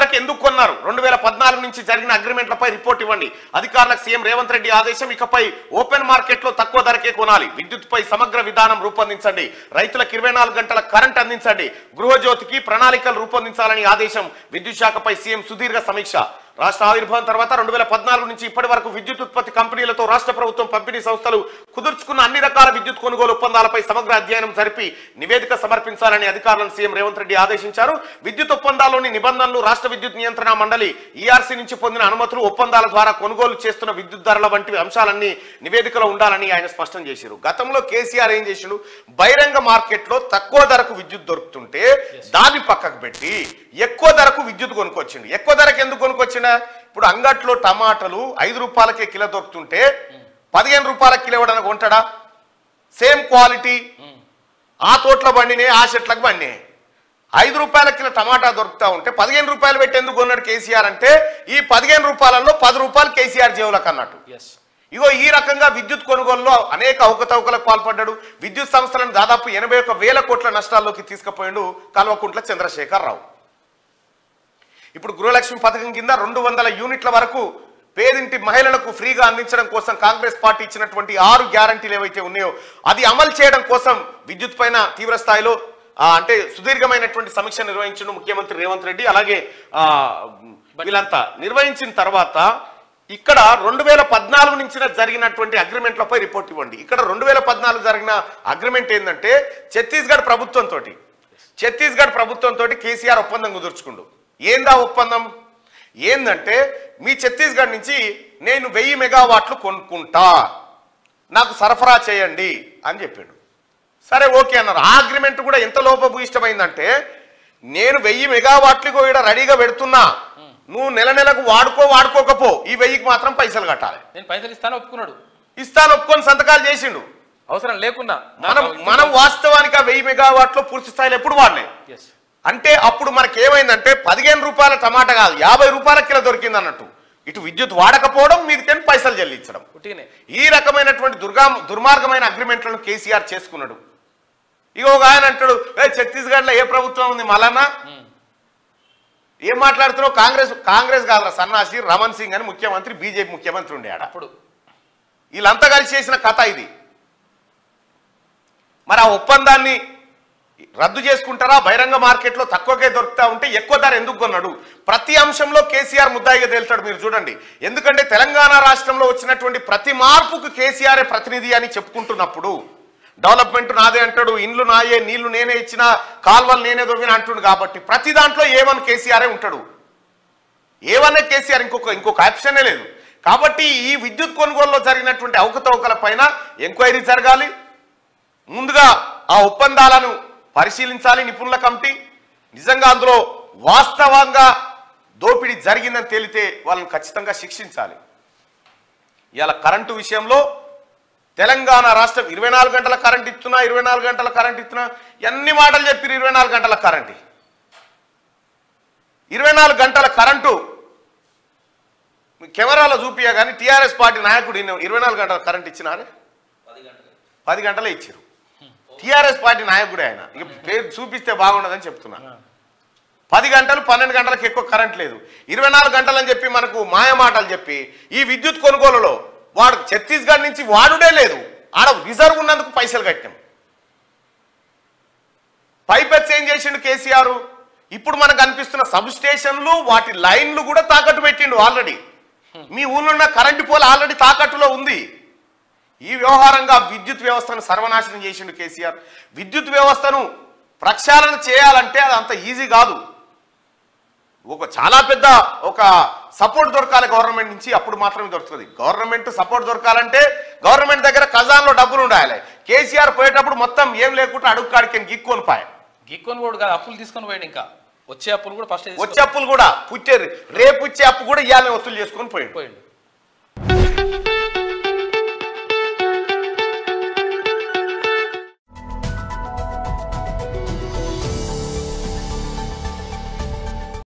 ధరకు ఎందుకు కొన్నారు రెండు వేల పద్నాలుగు నుంచి జరిగిన అగ్రిమెంట్లపై రిపోర్ట్ ఇవ్వండి అధికారులకు సీఎం రేవంత్ రెడ్డి ఆదేశం ఇకపై ఓపెన్ మార్కెట్ లో తక్కువ ధరకే కొనాలి విద్యుత్పై సమగ్ర విధానం రూపొందించండి రైతులకు ఇరవై నాలుగు గంటల కరెంట్ అందించండి గృహజ్యోతికి ప్రణాళికలు రూపొందించాలని ఆదేశం విద్యుత్ శాఖపై సీఎం సుదీర్ఘ సమీక్ష రాష్ట్ర ఆవిర్భావం తర్వాత రెండు వేల పద్నాలుగు నుంచి ఇప్పటి వరకు విద్యుత్ ఉత్పత్తి కంపెనీలతో రాష్ట్ర ప్రభుత్వం పంపిణీ సంస్థలు కుదుర్చుకున్న అన్ని రకాల విద్యుత్ కొనుగోలు ఒప్పందాలపై సమగ్ర అధ్యయనం జరిపి నివేదిక సమర్పించాలని అధికారులను సీఎం రేవంత్ రెడ్డి ఆదేశించారు విద్యుత్ ఒప్పందాల్లోని నిబంధనలు రాష్ట్ర విద్యుత్ నియంత్రణ మండలి ఈఆర్సీ నుంచి పొందిన అనుమతులు ఒప్పందాల ద్వారా కొనుగోలు చేస్తున్న విద్యుత్ ధరల వంటి అంశాలన్నీ నివేదికలో ఉండాలని ఆయన స్పష్టం చేశారు గతంలో కేసీఆర్ ఏం చేసిండు బహిరంగ మార్కెట్లో తక్కువ ధరకు విద్యుత్ దొరుకుతుంటే దాన్ని పక్కకు పెట్టి ఎక్కువ ధరకు విద్యుత్ కొనుక్కొచ్చిండు ఎక్కువ ధరకు ఎందుకు కొనుక్కొచ్చిండా ఇప్పుడు అంగట్లో టమాటాలు ఐదు రూపాయలకే కిలో దొరుకుతుంటే పదిహేను రూపాయల కిలో ఇవ్వడానికి కొంటాడా సేమ్ క్వాలిటీ ఆ తోట్ల బండినే ఆ చెట్లకు బండి ఐదు రూపాయల కిలో టమాటా దొరుకుతా ఉంటే పదిహేను రూపాయలు పెట్టి ఎందుకు కొన్నాడు కేసీఆర్ అంటే ఈ పదిహేను రూపాయలలో పది రూపాయలు కేసీఆర్ జేవులకు అన్నట్టు ఎస్ ఇగో ఈ రకంగా విద్యుత్ కొనుగోలులో అనేక అవకతవకలకు పాల్పడ్డాడు విద్యుత్ సంస్థలను దాదాపు ఎనభై ఒక్క వేల కోట్ల నష్టాల్లోకి తీసుకుపోయాడు కల్వకుంట్ల చంద్రశేఖర్ రావు ఇప్పుడు గృహలక్ష్మి పథకం కింద రెండు వందల యూనిట్ల వరకు పేదింటి మహిళలకు ఫ్రీగా అందించడం కోసం కాంగ్రెస్ పార్టీ ఇచ్చినటువంటి ఆరు గ్యారంటీలు ఏవైతే ఉన్నాయో అది అమలు చేయడం కోసం విద్యుత్ పైన తీవ్ర స్థాయిలో ఆ, అంటే సుదీర్ఘమైనటువంటి సమీక్ష నిర్వహించిన ముఖ్యమంత్రి రేవంత్ రెడ్డి అలాగే ఆ, వీళ్ళంతా నిర్వహించిన తర్వాత ఇక్కడ రెండు వేల పద్నాలుగు నుంచి జరిగినటువంటి అగ్రిమెంట్లపై రిపోర్ట్ ఇవ్వండి ఇక్కడ రెండు వేల పద్నాలుగు జరిగిన అగ్రిమెంట్ ఏంటంటే ఛత్తీస్గఢ్ ప్రభుత్వంతో ఛత్తీస్గఢ్ ప్రభుత్వంతో కేసీఆర్ ఒప్పందం కుదుర్చుకుండు ఏందా ఒప్పందం ఏందంటే మీ ఛత్తీస్గఢ్ నుంచి నేను వెయ్యి మెగావాట్లు కొనుక్కుంటా నాకు సరఫరా చేయండి అని చెప్పాడు సరే ఓకే అన్నారు ఆ అగ్రిమెంట్ కూడా ఎంత లోపభూయిష్టమైందంటే నేను వెయ్యి మెగావాట్లు కూడా రెడీగా పెడుతున్నా నువ్వు నెల నెలకు వాడుకో వాడుకోకపో ఈ వెయ్యికి మాత్రం పైసలు కట్టాలి నేను పైసలు ఇస్తాను ఒప్పుకున్నాడు ఇస్తాను ఒప్పుకొని సంతకాలు చేసిండు అవసరం లేకున్నా మనం మనం వాస్తవానికి ఆ వెయ్యి మెగావాట్లో పూర్తి స్థాయిలో ఎప్పుడు వాడినాయి ఎస్ అంటే అప్పుడు మనకి ఏమైందంటే పదిహేను రూపాయల టమాటా కాదు యాభై రూపాయల కిలో దొరికింది అన్నట్టు ఇటు విద్యుత్ వాడకపోవడం మీదికని పైసలు చెల్లించడం పుట్టినే ఈ రకమైనటువంటి దుర్గా దుర్మార్గమైన అగ్రిమెంట్లను కేసీఆర్ చేసుకున్నాడు ఇక ఒక ఆయన అంటాడు ఏ ఛత్తీస్గఢ్లో ఏ ప్రభుత్వం ఉంది మలనా ఏం మాట్లాడుతున్నావు కాంగ్రెస్ కాంగ్రెస్ కాదురా సన్నాసి రమణ్ సింగ్ అని ముఖ్యమంత్రి బీజేపీ ముఖ్యమంత్రి ఉండే ఆడ అప్పుడు వీళ్ళంతా కలిసి చేసిన కథ ఇది మరి ఆ ఒప్పందాన్ని రద్దు చేసుకుంటారా బహిరంగ మార్కెట్లో తక్కువకే దొరుకుతా ఉంటే ఎక్కువ ధర ఎందుకు కొన్నాడు ప్రతి అంశంలో కేసీఆర్ ముద్దాయిగా తేల్తాడు మీరు చూడండి ఎందుకంటే తెలంగాణ రాష్ట్రంలో వచ్చినటువంటి ప్రతి మార్పుకు కేసీఆర్ ప్రతినిధి అని చెప్పుకుంటున్నప్పుడు డెవలప్మెంట్ నాదే అంటాడు ఇండ్లు నాయే నీళ్లు నేనే ఇచ్చిన కాల్వలు నేనే దొరికిన అంటుండు కాబట్టి ప్రతి దాంట్లో ఏవన్ కేసీఆరే ఉంటాడు ఏవన్నా కేసీఆర్ ఇంకొక ఇంకొక ఆప్షనే లేదు కాబట్టి ఈ విద్యుత్ కొనుగోలులో జరిగినటువంటి అవకతవకల పైన ఎంక్వైరీ జరగాలి ముందుగా ఆ ఒప్పందాలను పరిశీలించాలి నిపుణుల కమిటీ నిజంగా అందులో వాస్తవంగా దోపిడీ జరిగిందని తేలితే వాళ్ళని ఖచ్చితంగా శిక్షించాలి ఇవాళ కరెంటు విషయంలో తెలంగాణ రాష్ట్రం ఇరవై నాలుగు గంటల కరెంట్ ఇస్తున్నా ఇరవై నాలుగు గంటల కరెంట్ ఇస్తున్నా ఎన్ని మాటలు చెప్పిరు ఇరవై నాలుగు గంటల కరెంట్ ఇరవై నాలుగు గంటల కరెంటు మీ కెమెరాలో చూపియా కానీ టీఆర్ఎస్ పార్టీ నాయకుడు ఈయన ఇరవై నాలుగు గంటల కరెంట్ ఇచ్చినారే పది గంటలే ఇచ్చారు టీఆర్ఎస్ పార్టీ నాయకుడే ఆయన ఇక పేరు చూపిస్తే బాగుండదని చెప్తున్నా పది గంటలు పన్నెండు గంటలకు ఎక్కువ కరెంట్ లేదు ఇరవై నాలుగు గంటలు అని చెప్పి మనకు మాయ మాటలు చెప్పి ఈ విద్యుత్ కొనుగోలులో వాడు ఛత్తీస్గఢ్ నుంచి వాడుడే లేదు ఆడ రిజర్వ్ ఉన్నందుకు పైసలు కట్టాం పైపెత్స్ ఏం చేసిండు కేసీఆర్ ఇప్పుడు మనకు అనిపిస్తున్న సబ్ స్టేషన్లు వాటి లైన్లు కూడా తాకట్టు పెట్టిండు ఆల్రెడీ మీ ఊళ్ళో ఉన్న కరెంటు పోల్ ఆల్రెడీ తాకట్టులో ఉంది ఈ వ్యవహారంగా విద్యుత్ వ్యవస్థను సర్వనాశనం చేసిండు కేసీఆర్ విద్యుత్ వ్యవస్థను ప్రక్షాళన చేయాలంటే అది అంత ఈజీ కాదు ఒక చాలా పెద్ద ఒక సపోర్ట్ దొరకాలి గవర్నమెంట్ నుంచి అప్పుడు మాత్రమే దొరుకుతుంది గవర్నమెంట్ సపోర్ట్ దొరకాలంటే గవర్నమెంట్ దగ్గర ఖజాన్లో డబ్బులు ఉండాలి కేసీఆర్ పోయేటప్పుడు మొత్తం ఏం లేకుండా అడుగు కాడికి గీక్కొని పాయ గీక్కొని పోడు కాదు అప్పులు తీసుకొని పోయాడు ఇంకా వచ్చే అప్పులు కూడా ఫస్ట్ వచ్చే అప్పులు కూడా పుట్టే రేపు ఇచ్చే అప్పు కూడా ఇవాళ వసూలు చేసుకొని పోయాడు పోయిండు